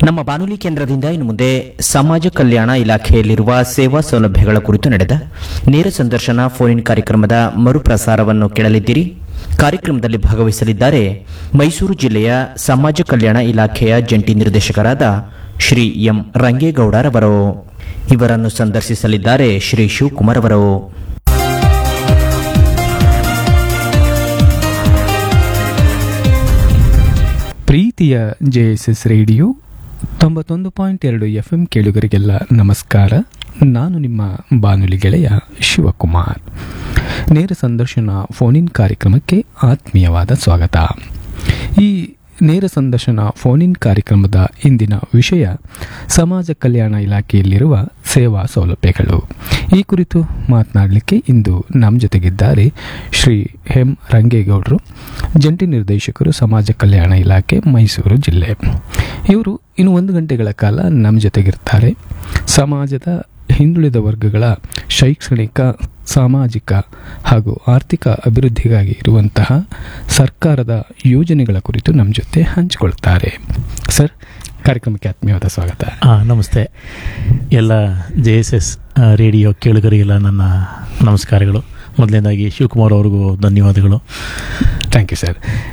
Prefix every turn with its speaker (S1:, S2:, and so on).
S1: ನಮ್ಮ ಬಾನುಲಿ ಕೇಂದ್ರದಿಂದ ಇನ್ನು ಮುಂದೆ ಸಮಾಜ ಕಲ್ಯಾಣ ಇಲಾಖೆಯಲ್ಲಿರುವ ಸೇವಾ ಸೌಲಭ್ಯಗಳ ಕುರಿತು ನಡೆದ ನೇರ ಸಂದರ್ಶನ ಫೋನ್ ಇನ್ ಕಾರ್ಯಕ್ರಮದ ಮರುಪ್ರಸಾರವನ್ನು ಕೇಳಲಿದ್ದೀರಿ ಕಾರ್ಯಕ್ರಮದಲ್ಲಿ ಭಾಗವಹಿಸಲಿದ್ದಾರೆ ಮೈಸೂರು ಜಿಲ್ಲೆಯ ಸಮಾಜ ಕಲ್ಯಾಣ ಇಲಾಖೆಯ ಜಂಟಿ ನಿರ್ದೇಶಕರಾದ ಶ್ರೀ ಎಂ ರಂಗೇಗೌಡರವರು ಇವರನ್ನು ಸಂದರ್ಶಿಸಲಿದ್ದಾರೆ ಶ್ರೀ ಶಿವಕುಮಾರ್ ಅವರು
S2: ಪ್ರೀತಿಯ ಜೆ ಎಸ್ ಎಸ್ ರೇಡಿಯೋ ತೊಂಬತ್ತೊಂದು ಪಾಯಿಂಟ್ ಎರಡು ಎಫ್ ಎಂ ಕೇಳುಗರಿಗೆಲ್ಲ ನಮಸ್ಕಾರ ನಾನು ನಿಮ್ಮ ಬಾನುಲಿ ಗೆಳೆಯ ಶಿವಕುಮಾರ್ ನೇರ ಸಂದರ್ಶನ ಫೋನ್ ಇನ್ ಕಾರ್ಯಕ್ರಮಕ್ಕೆ ಆತ್ಮೀಯವಾದ ಸ್ವಾಗತ ಈ ನೇರ ಸಂದರ್ಶನ ಫೋನ್ ಇನ್ ಕಾರ್ಯಕ್ರಮದ ಇಂದಿನ ವಿಷಯ ಸಮಾಜ ಕಲ್ಯಾಣ ಇಲಾಖೆಯಲ್ಲಿರುವ ಸೇವಾ ಸೌಲಭ್ಯಗಳು ಈ ಕುರಿತು ಮಾತನಾಡಲಿಕ್ಕೆ ಇಂದು ನಮ್ಮ ಜೊತೆಗಿದ್ದಾರೆ ಶ್ರೀ ಎಂ ರಂಗೇಗೌಡರು ಜಂಟಿ ನಿರ್ದೇಶಕರು ಸಮಾಜ ಕಲ್ಯಾಣ ಇಲಾಖೆ ಮೈಸೂರು ಜಿಲ್ಲೆ ಇವರು ಇನ್ನು ಒಂದು ಗಂಟೆಗಳ ಕಾಲ ನಮ್ಮ ಜೊತೆಗಿರ್ತಾರೆ ಸಮಾಜದ ಹಿಂದುಳಿದ ವರ್ಗಗಳ ಶೈಕ್ಷಣಿಕ ಸಾಮಾಜಿಕ ಹಾಗೂ ಆರ್ಥಿಕ ಅಭಿವೃದ್ಧಿಗಾಗಿ ಇರುವಂತಹ ಸರ್ಕಾರದ ಯೋಜನೆಗಳ ಕುರಿತು ನಮ್ಮ ಜೊತೆ ಹಂಚಿಕೊಳ್ತಾರೆ ಸರ್ ಕಾರ್ಯಕ್ರಮಕ್ಕೆ ಆತ್ಮೀಯವಾದ ಸ್ವಾಗತ
S3: ಆ, ನಮಸ್ತೆ ಎಲ್ಲ ಜೆ ಎಸ್ ಎಸ್ ರೇಡಿಯೋ ಕೇಳುಗರಿಗೆಲ್ಲ ನನ್ನ ನಮಸ್ಕಾರಗಳು ಮೊದಲನೇದಾಗಿ ಶಿವಕುಮಾರ್ ಅವ್ರಿಗೂ ಧನ್ಯವಾದಗಳು
S2: ಥ್ಯಾಂಕ್ ಯು ಸರ್